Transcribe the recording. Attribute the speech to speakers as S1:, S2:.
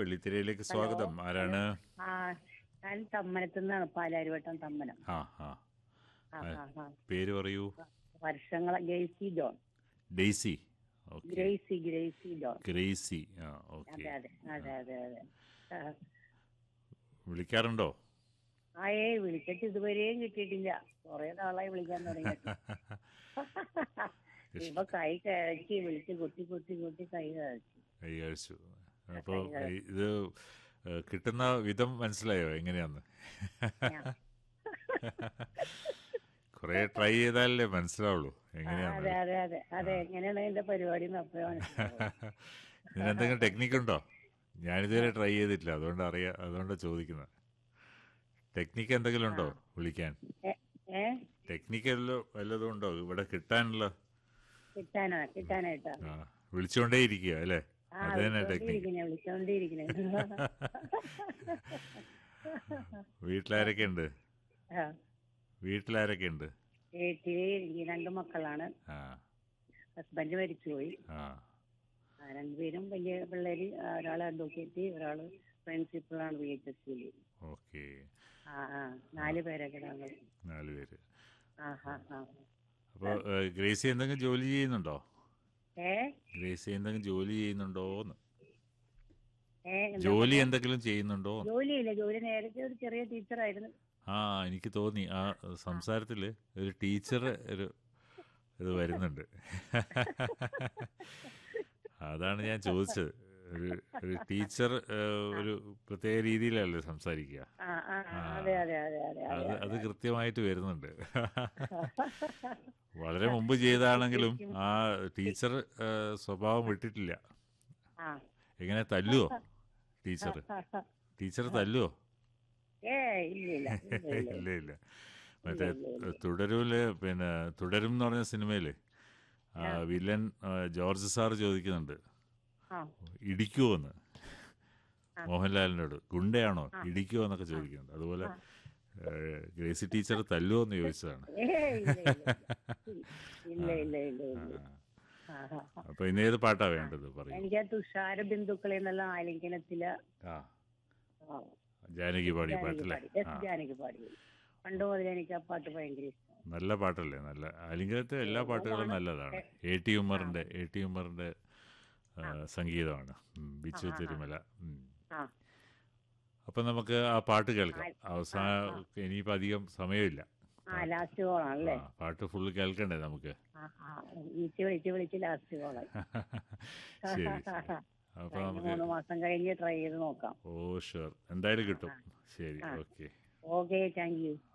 S1: വെള്ളിത്തിരയിലേക്ക് സ്വാഗതം ആരാണ്
S2: ആ ഞാൻ തമ്മനത്തു നിന്നാണ് പാലാരിവട്ടം തമ്മനം
S1: ആ ആ
S2: ആ ആ ആ
S1: പേര് പറയൂ
S2: വർഷങ്ങളെ Gracy John
S1: Daisy okay
S2: Gracy Gracy John
S1: Gracy ആ ഓക്കെ
S2: അതെ അതെ അതെ അതെ അതെ ആ.
S1: വിളിക്കാറുണ്ടോ
S2: ആ ഏ വിളിച്ചിട്ട് ഇതുവരെയും കിട്ടിയിട്ടില്ല കുറെ നാളായി വിളിക്കാൻ തുടങ്ങിയിട്ട് ഇപ്പൊ കൈ കഴിച്ച് വിളിച്ച് കുത്തി കുത്തി കുത്തി കൈ കഴിച്ചു
S1: കൈ കഴിച്ചു അപ്പോൾ ഇത് ഏ, കിട്ടുന്ന വിധം മനസ്സിലായോ എങ്ങനെയാന്ന് കുറെ ട്രൈ ചെയ്താലല്ലേ മനസ്സിലാവുള്ളൂ എങ്ങനെയാന്ന്
S2: അതെ അതെ അതെ അതെ എങ്ങനെയാണ് എന്റെ പരിപാടി എന്ന് അപ്പഴേ മനസ്സിലാവും
S1: ഇതിനെന്തെങ്കിലും ടെക്നിക്ക് ഉണ്ടോ ഞാനിതുവരെ ട്രൈ ചെയ്തിട്ടില്ല അതുകൊണ്ട് അറിയാം അതുകൊണ്ടാണ് ചോദിക്കുന്നത് ടെക്നിക്ക് എന്തെങ്കിലും ഉണ്ടോ വിളിക്കാൻ
S2: ഏ, ഏ
S1: ടെക്നിക്ക് വല്ലതും ഉണ്ടോ ഇവിടെ കിട്ടാനുള്ള
S2: കിട്ടാനാ കിട്ടാനായിട്ടാ
S1: ആ വിളിച്ചുകൊണ്ടേ ഇരിക്കുക അല്ലേ
S2: ആ
S1: അത് തന്നെ ടെക്നിക്ക്
S2: വിളിച്ചോണ്ടിരിക്കണേ വിളിച്ചോണ്ടിരിക്കണേ
S1: വീട്ടിലാരൊക്കെ ഉണ്ട്
S2: ആ
S1: വീട്ടിലാരൊക്കെ ഉണ്ട്
S2: വീട്ടില് എനിക്ക് രണ്ട് മക്കളാണ്
S1: ആ
S2: ഹസ്ബൻഡ് മരിച്ചുപോയി
S1: ആ
S2: ആ, രണ്ടുപേരും വലിയ പിള്ളേര് ആ, ഒരാള് അഡ്വക്കേറ്റ് ഒരാള് പ്രിൻസിപ്പളാണ് വി എച്ച് എസ് സിയിൽ
S1: ഓക്കെ
S2: ആ ആ നാല് പേരൊക്കെ ഞങ്ങൾ
S1: നാല് പേര്
S2: ആ ആ ആ
S1: അപ്പോൾ ഗ്രേസി എന്തെങ്കിലും ജോലി ചെയ്യുന്നുണ്ടോ
S2: ഏ
S1: ഗ്രേസി എന്തെങ്കിലും ജോലി ചെയ്യുന്നുണ്ടോന്ന്
S2: ഏ എന്താ?
S1: ജോലി എന്തെങ്കിലും ചെയ്യുന്നുണ്ടോ
S2: ജോലിയില്ല ജോലി നേരത്തെ ഒരു ചെറിയ ടീച്ചറായിരുന്നു
S1: ആ എനിക്ക് തോന്നി ആ സംസാരത്തിൽ ഒരു ടീച്ചർ ഒരു ഇത് വരുന്നുണ്ട് അതാണ് ഞാൻ ചോദിച്ചത് ഒരു ഒരു ടീച്ചർ ഏഹ്, ഒരു പ്രത്യേക രീതിയിലല്ലേ സംസാരിക്കുക
S2: ആ ആ ആ, അതെ അതെ അതെ അതെ
S1: അത് അത് കൃത്യമായിട്ട് വരുന്നുണ്ട് വളരെ മുമ്പ് ചെയ്താണെങ്കിലും ആ ടീച്ചർ ഏഹ്, സ്വഭാവം വിട്ടിട്ടില്ല
S2: ആ
S1: എങ്ങനെ തല്ലുവോ ടീച്ചർ ടീച്ചർ തല്ലുവോ
S2: ഏ ഇല്ല ഇല്ല ഇല്ല ഇല്ല
S1: ഇല്ല ഇല്ല മറ്റേ തുടരൂല് പിന്നെ തുടരും എന്ന് പറഞ്ഞ സിനിമയില് ആ വില്ലൻ ആ, ജോർജ് സാർ ചോദിക്കുന്നുണ്ട്
S2: ആ
S1: ഇടിക്കുവോ എന്ന് മോഹൻലാലിനോട് ഗുണ്ടയാണോ ഇടിക്കുവോ എന്നൊക്കെ ചോദിക്കുന്നുണ്ട് അതുപോലെ ഏ, ഗ്രേസി ടീച്ചർ തല്ലുവോ എന്ന് ചോദിച്ചതാണ്
S2: ഏ ഇല്ല ഇല്ല ഇല്ല ഇല്ല ഇല്ല ഇല്ല ആ ആ ആ.
S1: അപ്പൊ ഇന്ന് ഏത് പാട്ടാ വേണ്ടത് പറയൂ
S2: എനിക്ക് ആ തുഷാര ബിന്ദുക്കളെ എന്നുള്ള ആലിംഗനത്തില്
S1: ആ
S2: ആ,
S1: ജാനകി പാടിയ
S2: ജാനകി
S1: പാട്ടല്ലേ
S2: പാടി എസ് ജാനകി പാടി പണ്ട് മുതൽ എനിക്ക് ആ പാട്ട് ഭയങ്കര ഇഷ്ടം
S1: നല്ല പാട്ടല്ലേ നല്ല ആലിംഗനത്തെ എല്ലാ പാട്ടുകളും നല്ലതാണ് എ ടി ഉമ്മറിന്റെ എ ടി ഉമ്മറിന്റെ ആ, സംഗീതമാണ് ഉം, ബിച്ചു തിരുമല ഉം.
S2: ആ
S1: അപ്പൊ നമുക്ക് ആ പാട്ട് കേൾക്കാം അവസാനം ഇനിയിപ്പോ അധികം സമയമില്ല
S2: ആ ലാസ്റ്റ് കോളാണല്ലേ
S1: ആ, പാട്ട് ഫുള്ള് കേൾക്കണ്ടേ നമുക്ക്
S2: ആ ആ വിളിച്ച് വിളിച്ച് വിളിച്ച് ലാസ്റ്റ് കോളായി
S1: ശരി ശരി. അപ്പൊ നമുക്ക്
S2: മൂന്ന് മാസം കഴിഞ്ഞ് ട്രൈ ചെയ്ത് നോക്കാം
S1: ഓ ഷുവർ എന്തായാലും കിട്ടും ശരി ഓക്കെ
S2: ഓക്കെ താങ്ക് യു